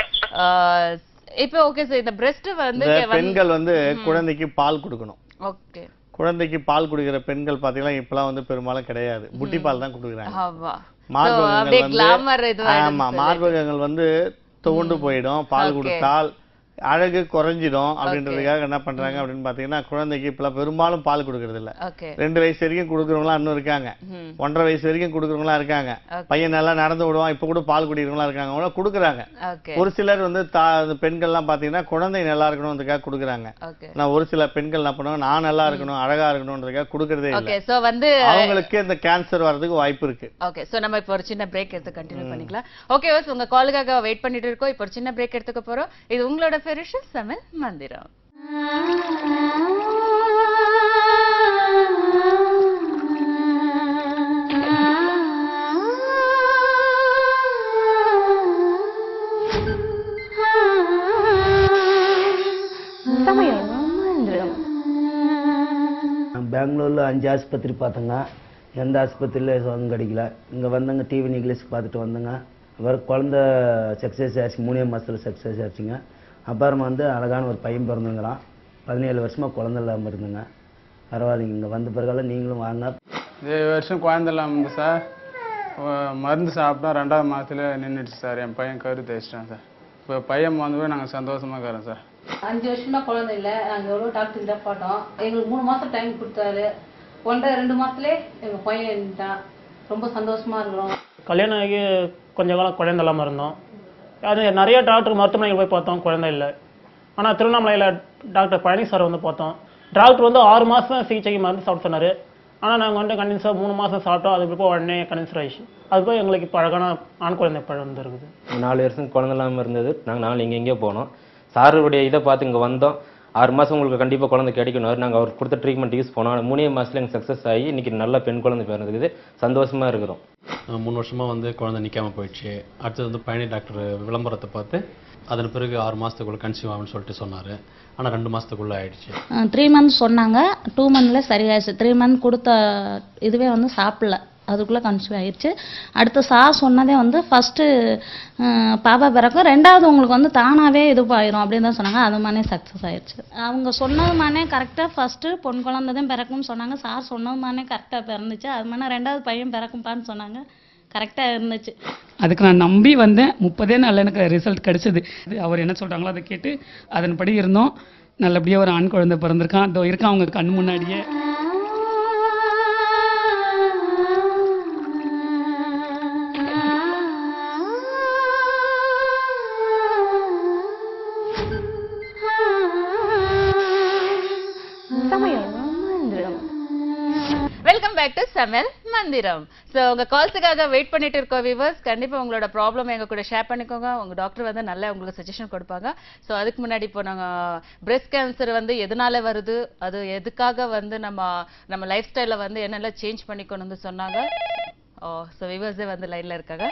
இப்போ ஓகே சார் இந்த பிரஸ்ட் வந்து இந்த இங்க வந்து- பெண்கள் வந்து குழந்தைக்கு பால் கொடுக்கணும் ஓகே குழந்தைக்கு பால் குடிக்கிற பெண்கள் பாத்தீங்கன்னா இப்பெல்லாம் வந்து பெரும்பாலும் கிடையாது புட்டி பால் தான் கொடுக்குறாங்க ஆமா So, மார்பகங்கள் அப்படியே வந்து கிளாமர் இது ஆமா மார்பகங்கள் வந்து துவண்டு போயிடும் பால் Okay. கொடுத்தால் அழகு குறைஞ்சிடும் அப்படின்றதுக்காக என்ன பண்றாங்க அப்படின்னு பாத்தீங்கன்னா குழந்தைக்கு இப்பெல்லாம் பெரும்பாலும் பால் கொடுக்கறது இல்ல ஓகே ரெண்டு வயசு வரைக்கும் கொடுக்குறவங்களாம் இன்னும் இருக்காங்க ம் ஒன்றரை வயசு வரைக்கும் கொடுக்குறவங்களாம் இருக்காங்க Okay. பையன் நல்லா நடந்து விடுவான் இப்ப கூட பால் குடிக்கிறவங்களாம் இருக்காங்க அவங்க கொடுக்குறாங்க ஓகே ஒரு சிலர் வந்து தா இந்த பெண்கள்லாம் பாத்தீங்கன்னா குழந்தை நல்லா இருக்கணும்ன்றதுக்காக கொடுக்குறாங்க ஓகே ஆனா ஒரு சில பெண்கள் என்ன பண்ணுவாங்க நான் நல்லா இருக்கணும் அழகா இருக்கணும்ன்றதுக்காக கொடுக்கறதே இல்ல ஓகே சோ வந்து அவங்களுக்கு இந்த கேன்சர் வர்றதுக்கு வாய்ப்பு இருக்கு ஓகே சோ நம்ம இப்போ ஒரு சின்ன பிரேக் எடுத்து கண்டினியூ பண்ணிக்கலாம் ஓகே வாஸ் உங்க காலுக்காக வெயிட் பண்ணிட்டு இருக்கோம் இப்போ ஒரு சின்ன பிரேக் எடுத்துக்க போறோம் இது உங்களோட ஃபெரிஷ் சமையல் மந்திரம் நான் பெங்களூரில் அஞ்சு ஆஸ்பத்திரி பார்த்தேங்க எந்த ஆஸ்பத்திரியில் சுகம் கிடைக்கல இங்கே வந்தங்க டிவி நிகழ்ச்சி பார்த்துட்டு வந்தேங்க அப்புறம் குழந்த சக்ஸஸ் ஆச்சு மூணே மாதத்தில் சக்ஸஸ் ஆச்சுங்க அப்புறமா வந்து அழகான ஒரு பையன் பிறந்துங்கிறான் பதினேழு வருஷமாக குழந்த இல்லாமல் இருந்துங்க பரவாயில்லைங்க இங்கே வந்த பிறகால நீங்களும் வாங்க ஏழு வருஷம் குழந்தை இல்லாமல் இருந்து சார் அஹ் மருந்து சாப்பிட்டோம் ரெண்டாவது மாதத்துல நின்றுச்சு சார் என் பையன் கரு தேய்ச்சிட்டான் சார் இப்போ பையன் வந்து போய் நாங்கள் சந்தோஷமாக இருக்கிறோம் சார் அஞ்சு வருஷமா குழந்தை இல்லை நாங்கள் எவ்வளோ டாக்டர் கிட்ட பார்த்தோம் எங்களுக்கு மூணு மாதம் டைம் கொடுத்தாரு ஒன்றரை ரெண்டு மாதத்துலேயே எங்கள் பையன் இருந்துட்டான் ரொம்ப சந்தோஷமா இருக்கிறோம் கல்யாணம் ஆகி கொஞ்ச காலம் குழந்தை இல்லாமல் இருந்தோம் அது நிறைய டாக்டர் மருத்துவமனைக்கு போய் பார்த்தோம் குழந்தை இல்லை ஆனால் திருவண்ணாமலையில் டாக்டர் பழனி சார் வந்து பார்த்தோம் டாக்டர் வந்து ஆறு மாதம் சிகிச்சைக்கு மருந்து சாப்பிட சொன்னார் ஆனால் நாங்கள் வந்து கண்டினியூஸாக மூணு மாதம் சாப்பிட்டோம் அதுக்கு இப்போ உடனே கன்சர் ஆயிடுச்சு அது போய் எங்களுக்கு இப்போ அழகான ஆண் குழந்தை பழம் வந்துருக்குது நாலு வருஷம் குழந்தை இல்லாமல் இருந்தது நாங்கள் நாலு எங்கே எங்கேயோ போனோம் சாருடைய இதை பார்த்து இங்கே வந்தோம் ஆறு மாதம் உங்களுக்கு கண்டிப்பாக குழந்தை கிடைக்கணும் நாங்கள் அவர் கொடுத்த ட்ரீட்மெண்ட் யூஸ் பண்ணோம் ஆனா மூணே மாதத்துல எங்களுக்கு சக்ஸஸ் ஆகி இன்னைக்கு நல்ல பெண் குழந்தை பிறந்துக்குது சந்தோஷமா இருக்கிறோம் அஹ் மூணு வருஷமாக வந்து குழந்தை நிற்காம போயிடுச்சு அடுத்தது வந்து பழனி டாக்டர் விளம்பரத்தை பார்த்து அதன் பிறகு ஆறு மாதத்துக்குள்ள கன்சீவ் ஆகும்னு சொல்லிட்டு சொன்னார் ஆனால் ரெண்டு மாதத்துக்குள்ளே ஆயிடுச்சு த்ரீ மந்த்ஸ் சொன்னாங்க டூ மந்த்தில் சரியாயிடுச்சு த்ரீ மந்த் கொடுத்த இதுவே வந்து சாப்பிடல அதுக்குள்ளே கன்சீவ் ஆயிடுச்சு அடுத்து சார் சொன்னதே வந்து ஃபஸ்ட்டு பாப்பா பிறக்கும் ரெண்டாவது உங்களுக்கு வந்து தானாகவே இது ஆயிரும் அப்படின்னு தான் சொன்னாங்க அது மாதிரியே சக்ஸஸ் ஆயிடுச்சு அவங்க சொன்னது மாதிரியே கரெக்டாக ஃபஸ்ட்டு பொன் குழந்தை தான் பிறக்கும்னு சொன்னாங்க சார் சொன்னது மாதிரியே கரெக்டாக பிறந்துச்சு அது மாதிரி ரெண்டாவது பையன் பிறக்கும்ப்பான்னு சொன்னாங்க கரெக்டாக இருந்துச்சு அதுக்கு நான் நம்பி வந்தேன் முப்பதே நாளில் எனக்கு ரிசல்ட் கிடைச்சது இது அவர் என்ன சொல்கிறாங்களோ அதை கேட்டு அதன்படி இருந்தோம் நல்லபடியாக ஒரு ஆண் குழந்தை பிறந்திருக்கான் அதோ இருக்கான் அவங்க கண் முன்னாடியே வெல்கம் பேக் டு சமையல் மந்திரம் ஸோ உங்க கால்ஸுக்காக வெயிட் பண்ணிட்டு இருக்கோம் விவர்ஸ் கண்டிப்பா உங்களோட ப்ராப்ளம் எங்க கூட ஷேர் பண்ணிக்கோங்க உங்க டாக்டர் வந்து நல்லா உங்களுக்கு சஜஷன் கொடுப்பாங்க ஸோ அதுக்கு முன்னாடி இப்போ நாங்க பிரஸ்ட் கேன்சர் வந்து எதனால வருது அது எதுக்காக வந்து நம்ம நம்ம லைஃப் ஸ்டைல வந்து என்னெல்லாம் சேஞ்ச் பண்ணிக்கணும்னு சொன்னாங்க ஓ ஸோ விவர்ஸே வந்து லைன்ல இருக்காங்க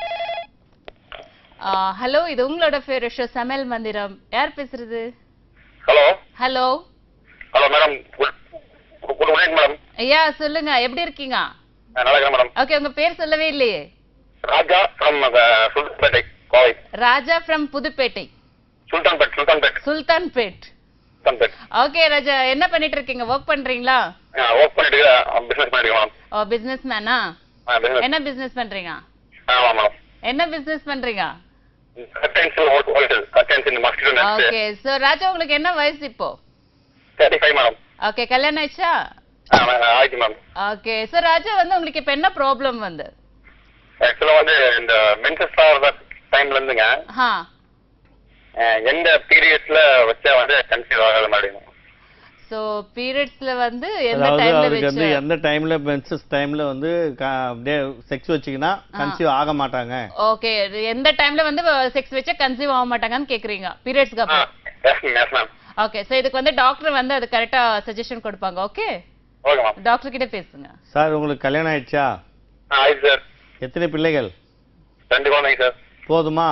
ஹலோ இது உங்களோட ஃபேவரட் ஷோ சமையல் மந்திரம் யார் பேசுறது hello hello hello madam good good morning madam ஐயா சொல்லுங்க எப்படி இருக்கீங்க நல்லா இருக்கேன் மேடம் ஓகே உங்க பேர் சொல்லவே இல்லையே Raja from Sultanpettai Kovai Raja from Puduppettai Sultanpet Sultanpet Sultanpet Sultanpet okay Raja என்ன பண்ணிட்டு இருக்கீங்க ஒர்க் பண்றீங்களா ஒர்க் பண்ணிட்டு பிசினஸ் பண்ணிட்டு மேடம் ஓ பிசினஸ் மேனா business. என்ன பிசினஸ் பண்றீங்க ஆமா மேடம் என்ன பிசினஸ் பண்றீங்க கர்டன்ஸ் ஹோல்சேல் கர்டன்ஸ் இந்த mosquito net okay so Raja உங்களுக்கு என்ன வயசு இப்போ தேர்ட்டி ஃபைவ் மேடம் ஓகே கல்யாணம் ஆயிடுச்சா ஆயிடுச்சு மேம் ஓகே சோ ராஜா வந்து உங்களுக்கு இப்ப என்ன ப்ராப்ளம் வந்து ஆக்சுவலா வந்து இந்த மென்சஸ் ஆகிற டைம்ல இருந்துங்க ஹா அஹ், எந்த பீரியட்ஸ்ல வச்சா வந்து கன்சீவ் ஆகாத மாதிரி சோ பீரியட்ஸ்ல வந்து எந்த அதாவது டைம்ல அவருக்கு வந்து வச்சு எந்த டைம்ல மென்சஸ் டைம்ல வந்து செக்ஸ் வச்சீங்கன்னா கன்சீவ் ஆக மாட்டாங்க ஓகே எந்த டைம்ல வந்து செக்ஸ் வச்சா கன்சீவ் ஆக மாட்டாங்கன்னு கேக்குறீங்க பீரியட்ஸ்க்கு அப்புறம் yes yes ma'am okay so இதுக்கு வந்து டாக்டர் வந்து அது கரெக்டா சஜஷன் கொடுப்பாங்க ஓகே ஓகே மேம் டாக்டர் கிட்ட பேசுங்க சார் உங்களுக்கு கல்யாணம் ஆயிடுச்சா ஆயிடுச்சு சார் எத்தனை பிள்ளைகள் ரெண்டு குழந்தைங்க சார் போதுமா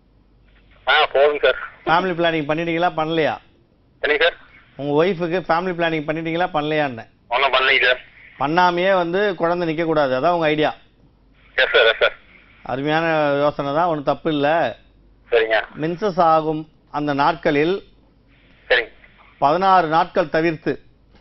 ஆ போதும் சார் ஃபேமிலி பிளானிங் பண்ணிட்டீங்களா பண்ணலையா சரிங்க சார் உங்க ஒய்ஃபுக்கு ஃபேமிலி பிளானிங் பண்ணிட்டீங்களா பண்ணலையான்னு ஒன்றும் பண்ணலைங்க சார் பண்ணாமையே வந்து குழந்தை நிக்க கூடாது அதான் உங்க idea yes sir yes sir அருமையான யோசனை தான் ஒன்றும் தப்பு இல்லை சரிங்க மென்சஸ் ஆகும் அந்த நாட்களில் சரிங்க பதினாறு நாட்கள் தவிர்த்து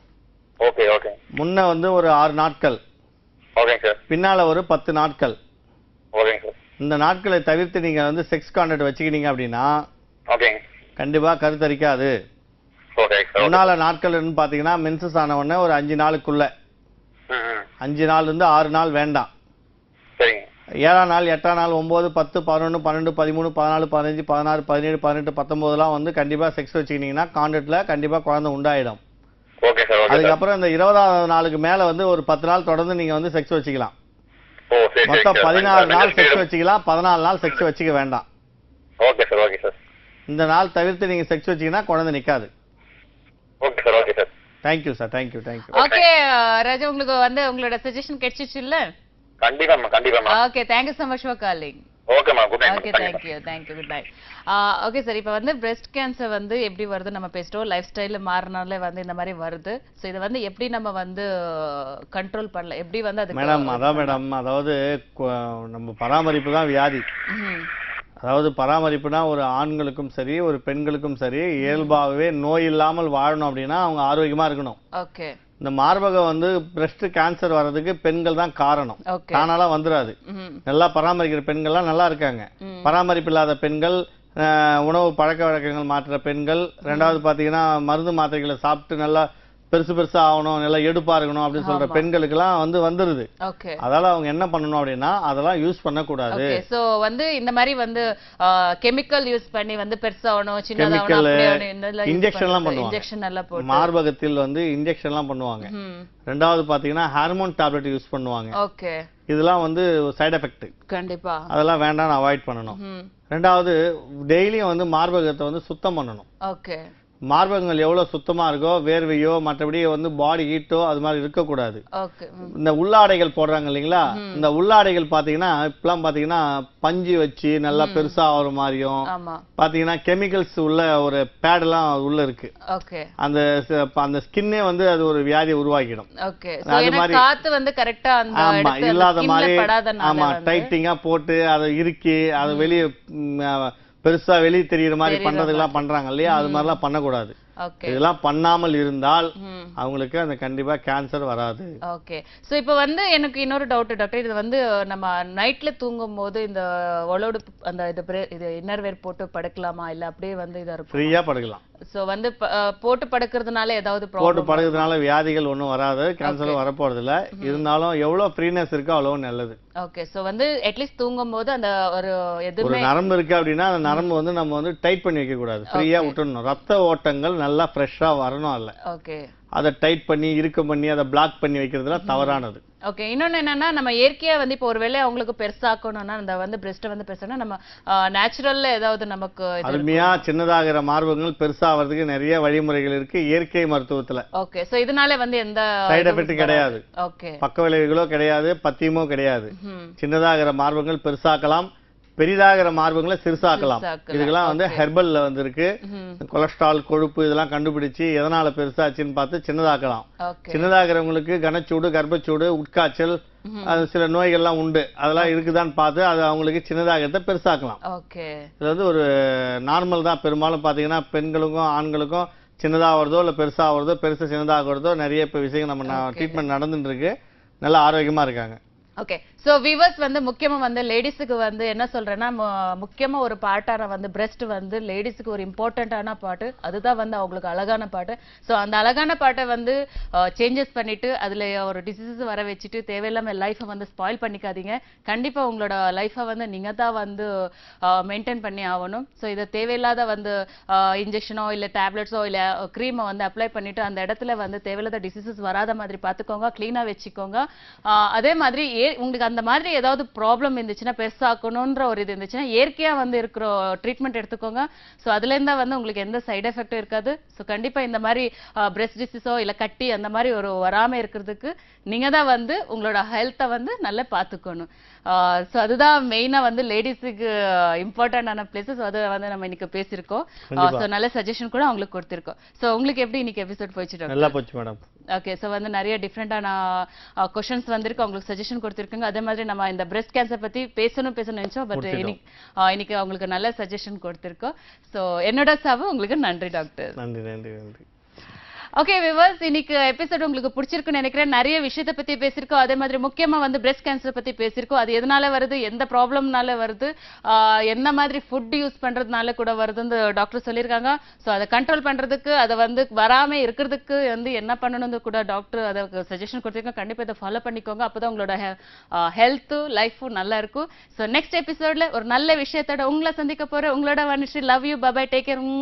ஓகே ஓகே முன்ன வந்து ஒரு ஆறு நாட்கள் ஓகேங்க சார் பின்னால ஒரு பத்து நாட்கள் ஓகேங்க சார் இந்த நாட்களை தவிர்த்து நீங்க வந்து செக்ஸ் கான்டாக்ட் வச்சுக்கிட்டீங்க அப்படின்னா ஓகேங்க கண்டிப்பா கருத்தரிக்காது ஓகே சார் முன்னால நாட்கள்னு பாத்தீங்கன்னா மென்சஸ் ஆன உடனே ஒரு அஞ்சு நாளுக்குள்ள ம் ம் அஞ்சு நாள் இருந்து ஆறு நாள் வேண்டாம் சரிங்க ஏழாம் நாள் எட்டாம் நாள் ஒன்பது பத்து பதினொன்று பன்னெண்டு பதிமூணு பதினாலு பதினஞ்சு பதினாறு பதினேழு பதினெட்டு பத்தொன்பதுலாம் வந்து கண்டிப்பா செக்ஸ் வச்சுக்கிட்டீங்கன்னா கான்டாக்ட்ல கண்டிப்பா குழந்தை உண்டாயிடும் ஓகே சார் ஓகே சார் அதுக்கப்புறம் இந்த இருபதாவது நாளுக்கு மேல வந்து ஒரு பத்து நாள் தொடர்ந்து நீங்க வந்து செக்ஸ் வச்சுக்கலாம் ஓ சரி சரி மொத்தம் சார் பதினாறு நாள் மென்சஸ் செக்ஸ் வச்சுக்கலாம் பதினாலு நாள் செக்ஸ் வச்சுக்க வேண்டாம் ஓகே சார் ஓகே சார் இந்த நாள் தவிர்த்து நீங்க செக்ஸ் வச்சீங்கன்னா குழந்தை நிக்காது okay sir okay sir thank you sir thank you thank you okay ராஜா உங்களுக்கு வந்து உங்களோட சஜஷன் கிடைச்சிச்சு இல்ல கண்டிப்பா மேம் கண்டிப்பா ma'am okay thank you so much for calling okay ma'am good okay night thank you thank you good night okay sir இப்போ வந்து பிரஸ்ட் கேன்சர் வந்து எப்படி வருது நம்ம பேசிட்டோம் லைஃப் ஸ்டைல மாறினாலே வந்து இந்த மாதிரி வருது ஸோ இதை வந்து எப்படி நம்ம வந்து கண்ட்ரோல் பண்ணலாம் எப்படி வந்து அதுக்கு மேடம் அதான் மேடம் அதாவது கு- நம்ம பராமரிப்பு தான் வியாதி ம், அதாவது பராமரிப்புனா ஒரு ஆண்களுக்கும் சரி ஒரு பெண்களுக்கும் சரி இயல்பாகவே நோய் இல்லாமல் வாழணும் அப்படின்னா அவங்க ஆரோக்கியமா இருக்கணும் ஓகே இந்த மார்பகம் வந்து பிரஸ்ட் கேன்சர் வர்றதுக்கு பெண்கள் தான் காரணம் ஓகே தானாலாம் வந்துடாது ம் நல்லா பராமரிக்கிற பெண்கள்லாம் நல்லா இருக்காங்க பராமரிப்பு இல்லாத பெண்கள் அஹ், உணவு பழக்க வழக்கங்கள் மாற்றுற பெண்கள் ரெண்டாவது பாத்தீங்கன்னா மருந்து மாத்திரைகளை சாப்பிட்டு நல்லா பெருசு பெருசா ஆகணும் நல்லா எடுப்பா இருக்கணும் அப்படின்னு சொல்ற ஆமா. பெண்களுக்கெல்லாம் வந்து வந்துருது ஓகே அதால அவங்க என்ன பண்ணணும் அப்படின்னா அதெல்லாம் யூஸ் பண்ணக்கூடாது ஓகே சோ வந்து இந்த மாதிரி வந்து கெமிக்கல் யூஸ் பண்ணி வந்து பெருசாகணும் சின்னதாகணும் கெமிக்கல் அப்படி ஆகணும், இந்த இன்ஜெக்ஷன் எல்லாம் பண்ணுவாங்க இன்ஜெக்ஷன் எல்லாம் போட்டு மார்பகத்தில் வந்து இன்ஜெக்ஷன் எல்லாம் பண்ணுவாங்க ம் ரெண்டாவது பாத்தீங்கன்னா ஹார்மோன் டேப்லெட் யூஸ் பண்ணுவாங்க ஓகே இதெல்லாம் வந்து சைடு எஃபெக்ட் கண்டிப்பா அதெல்லாம் வேண்டாம்னு அவாய்ட் பண்ணணும் ம் ரெண்டாவது டெய்லியும் வந்து மார்பகத்தை வந்து சுத்தம் பண்ணணும் ஓகே மார்பகங்கள் எவ்வளவு சுத்தமா இருக்கோ வேர்வையோ மற்றபடி வந்து பாடி ஹீட்டோ அது மாதிரி இருக்கக்கூடாது ஓகே இந்த உள்ளாடைகள் போடுறாங்க இல்லைங்களா இந்த உள்ளாடைகள் பாத்தீங்கன்னா இப்பெல்லாம் பாத்தீங்கன்னா பஞ்சு வச்சு நல்லா பெருசா ஆகுற மாதிரியும் ஆமா பாத்தீங்கன்னா கெமிக்கல்ஸ் உள்ள ஒரு பேட் எல்லாம் உள்ள இருக்கு ஓகே அந்த ச- அந்த ஸ்கின்னே வந்து அது ஒரு வியாதியை உருவாக்கிடும் ஓகே அது சோ ஏன்னா மாதிரி- காத்து வந்து கரெக்டா அந்த ஆமா இடத்துல அந்த இல்லாத skinல மாதிரி படாதனால ஆமா வந்து- டைட்டிங்கா போட்டு அதை இறுக்கி அதை வெளியே பெருசா வெளியே தெரியுற மாதிரி தெரியுற பண்றதுக்கெல்லாம் பண்றாங்க இல்லையா அது மாதிரிலாம் பண்ணக்கூடாது ஓகே இதெல்லாம் பண்ணாமல் இருந்தால் ம் அவங்களுக்கு அந்த கண்டிப்பா கேன்சர் வராது ஓகே சோ இப்போ வந்து எனக்கு இன்னொரு டவுட் டாக்டர் இது வந்து நம்ம நைட்ல தூங்கும் போது இந்த ஒலோடு அந்த இது pre- இது இன்னர்வேர் போட்டு படுக்கலாமா இல்ல அப்படியே வந்து இதா இருக்கும் ஃப்ரீயா படுக்கலாம் சோ வந்து ப- அஹ் போட்டு படுக்கிறதுனால ஏதாவது போட்டு ப்ராப்ளம் படுக்கிறதுனால வியாதிகள் ஒண்ணும் வராது கேன்சரும் வரப்போறது இல்ல இருந்தாலும் எவ்வளவு ஃப்ரீனஸ் இருக்கோ அவ்வளவு நல்லது ஓகே சோ வந்து அட்லீஸ்ட் தூங்கும் போது அந்த ஒரு ஒரு எதுவுமே நரம்பு இருக்கு அப்படின்னா அந்த நரம்பு வந்து நம்ம வந்து டைட் பண்ணி வைக்க கூடாது ஃப்ரீயா விட்டுடணும் ரத்த ஓட்டங்கள் நல்லா ஃப்ரெஷ்ஷா வரணும் அல்ல ஓகே அதை டைட் பண்ணி இறுக்கம் பண்ணி அதை பிளாக் பண்ணி வைக்கிறதுலாம் தவறானது ஓகே இன்னொன்னு என்னன்னா நம்ம இயற்கையா வந்து இப்போ ஒருவேளை அவங்களுக்கு பெருசாக்கணும்னா அந்த வந்து பிரஸ்ட்டை வந்து பெருசானா நம்ம நேச்சுரல்ல ஏதாவது நமக்கு இது அருமையா சின்னதாகிற மார்பகங்கள் பெருசாகிறதுக்கு நிறைய வழிமுறைகள் இருக்கு இயற்கை மருத்துவத்துல ஓகே சோ இதனால வந்து எந்த சைடு இதுவும் எஃபெக்ட் கிடையாது ஓகே பக்க விளைவுகளோ கிடையாது பத்தியமோ கிடையாது ம் சின்னதாகிற மார்பகங்கள் பெருசாக்கலாம் பெரிதாகிற மார்பகங்களை சிறுசாக்கலாம் சிறுசாக்கலாம். இதுக்கெல்லாம் வந்து Okay. ஹெர்பல்ல வந்திருக்கு ம்ஹும். கொலஸ்ட்ரால் கொழுப்பு இதெல்லாம் கண்டுபிடிச்சு எதனால பெருசாச்சுன்னு பார்த்து சின்னதாக்கலாம் Okay. சின்னதாகிறவங்களுக்கு கனச்சூடு கர்ப்பச்சூடு உட்காய்ச்சல் ம்ஹும். அது சில நோய்கள்லாம் உண்டு அதெல்லாம் இருக்குதான்னு பார்த்து அது அவங்களுக்கு சின்னதாகிறத பெருசாக்கலாம் ஓகே இது வந்து ஒரு நார்மல் தான் பெரும்பாலும் பார்த்தீங்கன்னா பெண்களுக்கும் ஆண்களுக்கும் சின்னதாகிறதோ இல்லை பெருசாகிறதோ பெருசு சின்னதாகிறதோ நிறைய இப்போ விஷயங்கள் நம்ம ட்ரீட்மெண்ட் நடந்துட்டு இருக்கு நல்ல ஆரோக்கியமா இருக்காங்க ஓகே சோ விவர்ஸ் வந்து முக்கியமா வந்து லேடிஸுக்கு வந்து என்ன சொல்றேன்னா மு- முக்கியமா ஒரு பாட்டான வந்து பிரஸ்ட் வந்து லேடிஸுக்கு ஒரு இம்பார்ட்டன்டான பாட்டு அதுதான் வந்து அவங்களுக்கு அழகான பாட்டு சோ அந்த அழகான பாட்டை வந்து சேஞ்சஸ் பண்ணிட்டு அதுல ஒரு டிசீசஸ் வர வச்சுட்டு தேவையில்லாம லைஃபை வந்து ஸ்பாயில் பண்ணிக்காதீங்க கண்டிப்பா உங்களோட லைஃபை வந்து நீங்க தான் வந்து மெயின்டைன் பண்ணி ஆகணும் சோ இதை தேவையில்லாத வந்து இன்ஜெக்ஷனோ இல்ல டேப்லெட்ஸோ இல்ல க்ரீமை வந்து அப்ளை பண்ணிட்டு அந்த இடத்துல வந்து தேவையில்லாத டிசீசஸ் வராத மாதிரி பார்த்துக்கோங்க க்ளீனா வச்சுக்கோங்க ஆஹ் அதே மாதிரி ஏ- உங்களுக்கு அந்த மாதிரி ஏதாவது ப்ராப்ளம் இருந்துச்சுன்னா பெருசாக்கணுன்ற ஒரு இது இருந்துச்சுன்னா இயற்கையா வந்து இருக்கிற ட்ரீட்மெண்ட் எடுத்துக்கோங்க ஸோ அதுல இருந்தா வந்து உங்களுக்கு எந்த சைடு எஃபெக்டும் இருக்காது ஸோ கண்டிப்பா இந்த மாதிரி பிரெஸ்ட் டிசீஸோ இல்ல கட்டி அந்த மாதிரி ஒரு வராம இருக்கிறதுக்கு நீங்க தான் வந்து உங்களோட ஹெல்த்தை வந்து நல்லா பார்த்துக்கணும் ஸோ அதுதான் மெயினா வந்து லேடிஸுக்கு இம்பார்ட்டன்டான பிளேசஸ் அதை வந்து நம்ம இன்னைக்கு பேசியிருக்கோம் கண்டிப்பா. ஸோ நல்ல சஜஷன் கூட அவங்களுக்கு கொடுத்திருக்கோம் ஸோ உங்களுக்கு எப்படி இன்னைக்கு எபிசோட் போயிடுச்சு நல்லா போச்சு மேடம் ஓகே ஸோ வந்து நிறைய டிஃப்ரெண்டான கொஷின்ஸ் வந்திருக்கு அவங்களுக்கு சஜஷன் கொடுத்துருக்குங்க அதே மாதிரி நம்ம இந்த பிரஸ்ட் கேன்சர் பத்தி பேசணும் பேசணும் நினைச்சோம் பட் கொடுத்துட்டோம். இன்னைக்கு ஆ, இன்னைக்கு அவங்களுக்கு நல்ல சஜஷன் கொடுத்துருக்கோம் ஸோ என்னோட சாவு உங்களுக்கு நன்றி டாக்டர் நன்றி நன்றி நன்றி ஓகே விவர்ஸ் இன்னைக்கு எபிசோட் உங்களுக்கு பிடிச்சிருக்குன்னு நினைக்கிறேன் நிறைய விஷயத்தை பத்தி பேசியிருக்கோம் அதே மாதிரி முக்கியமா வந்து பிரஸ்ட் கேன்சர் பத்தி பேசியிருக்கோம் அது எதனால வருது எந்த ப்ராப்ளம்னால வருது ஆஹ் என்ன மாதிரி ஃபுட் யூஸ் பண்றதுனால கூட வருதுன்னு டாக்டர் சொல்லியிருக்காங்க ஸோ அதை கண்ட்ரோல் பண்றதுக்கு அதை வந்து வராம இருக்கிறதுக்கு வந்து என்ன பண்ணணும்னு கூட டாக்டர் அதை சஜஷன் கொடுத்துருக்காங்க கண்டிப்பா இதை ஃபாலோ பண்ணிக்கோங்க அப்பதான் உங்களோட ஹெல்த்தும் லைஃபும் நல்லா இருக்கும் ஸோ நெக்ஸ்ட் எபிசோட்ல ஒரு நல்ல விஷயத்தோட உங்களை சந்திக்க போறேன் உங்களோட Vanishri love you bye bye take care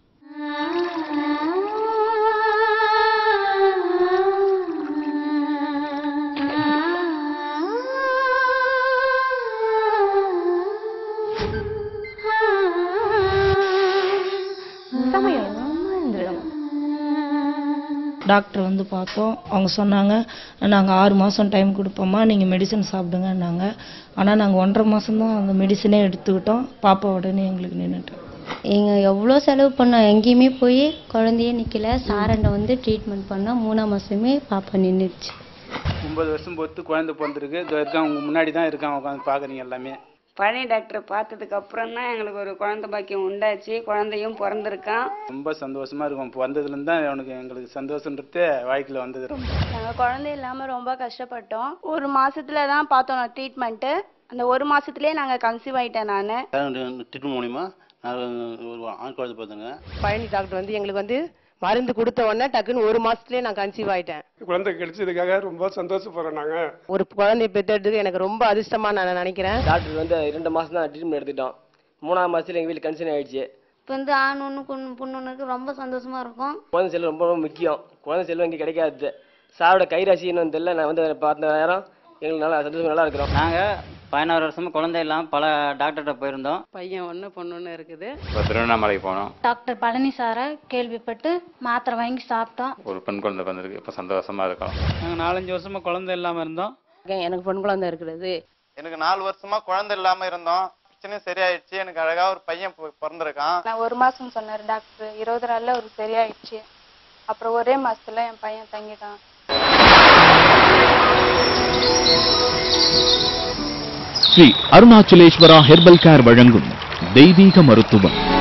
doctor வந்து பார்த்தோம் அவங்க சொன்னாங்க நாங்கள் ஆறு மாதம் டைம் கொடுப்போம்மா நீங்கள் மெடிசன் சாப்பிடுங்கன்னாங்க ஆனால் நாங்கள் ஒன்றரை மாதம் தான் அந்த மெடிசனே எடுத்துக்கிட்டோம் பாப்பா உடனே எங்களுக்கு நின்றுட்டோம் எங்க எவ்வளோ செலவு பண்ணோம் எங்கேயுமே போய் குழந்தையே நிற்கல சாரண்டை வந்து ட்ரீட்மெண்ட் பண்ணோம் மூணாம் மாதமே பாப்பா நின்றுச்சு ஒன்பது வருஷம் பொறுத்து குழந்தை பிறந்திருக்கு இதோ இருக்கான் உங்க முன்னாடி தான் இருக்கான் உட்காந்து பார்க்குறீங்க எல்லாமே பழனி டாக்டரை பார்த்ததுக்கு அப்புறம் தான் எங்களுக்கு ஒரு குழந்தை பாக்கியம் உண்டாச்சு குழந்தையும் பிறந்திருக்கான் ரொம்ப சந்தோஷமா இருக்கும் வந்ததுலேருந்து தான் அவனுக்கு எங்களுக்கு சந்தோஷன்றது வாழ்க்கையில் வந்தது ரொம்ப நாங்கள் குழந்தை இல்லாமல் ரொம்ப கஷ்டப்பட்டோம் ஒரு மாசத்துல தான் பார்த்தோம் நான் ட்ரீட்மெண்ட்டு அந்த ஒரு மாசத்துலயே நாங்கள் கன்சீவ் ஆயிட்டேன் நான் ட்ரீட்மெண்ட் மூலிமா நான் ஒரு ஆண் குழந்தை பார்த்தேங்க பழனி டாக்டர் வந்து எங்களுக்கு வந்து மருந்து கொடுத்த உடனே டக்குன்னு ஒரு மாசத்துலயே நான் கன்சீவ் ஆயிட்டேன் குழந்தை கிடைச்சதுக்காக ரொம்ப சந்தோஷப்படுறோம் நாங்க ஒரு குழந்தைய பெற்றெடுத்து எனக்கு ரொம்ப அதிர்ஷ்டமா நான் நினைக்கிறேன் டாக்டர் வந்து ரெண்டு மாசம் தான் ட்ரீட்மெண்ட் எடுத்துட்டோம் மூணாவது மாசத்துல எங்க வீட்டுல கன்சீவ் ஆயிடுச்சு இப்போ வந்து ஆண் ஒன்று பொண்ணு பொண்ணு ஒன்றுக்கு ரொம்ப சந்தோஷமா இருக்கும் குழந்தை செல்வம் ரொம்ப ரொம்ப முக்கியம் குழந்தை செல்வம் இங்கே கிடைக்காது சாரோட கைராசி இன்னும் தெரியல நான் வந்து பார்த்த நேரம் எங்களுக்கு நல்லா சந்தோஷம் நல்லா இருக்கிறோம் நாங்கள் பதினாறு வருஷமா குழந்தை இல்லாமல் பல டாக்டர்கிட்ட போயிருந்தோம் பையன் ஒன்று பொண்ணு ஒன்று இருக்குது இப்போ திருவண்ணாமலைக்கு போனோம் டாக்டர் பழனி சாரை கேள்விப்பட்டு மாத்திரை வாங்கி சாப்பிட்டோம் ஒரு பெண் குழந்தை வந்திருக்கு இப்போ சந்தோஷமா இருக்கோம் நாங்கள் நாலஞ்சு வருஷமா குழந்தை இல்லாமல் இருந்தோம் எனக்கு பெண் குழந்தை இருக்கிறது எனக்கு நாலு வருஷமா குழந்தை இல்லாம இருந்தோம் பிரச்சனையும் சரியாயிடுச்சு எனக்கு அழகா ஒரு பையன் பொ- பிறந்திருக்கான் நான் ஒரு மாசம் சொன்னார் டாக்டர் இருபது நாள்ல ஒரு சரியாயிடுச்சு அப்புறம் ஒரே மாசத்துல என் பையன் தங்கிட்டான் ஸ்ரீ அருணாச்சலேஸ்வரா ஹெர்பல் கேர் வழங்கும் தெய்வீக மருத்துவம்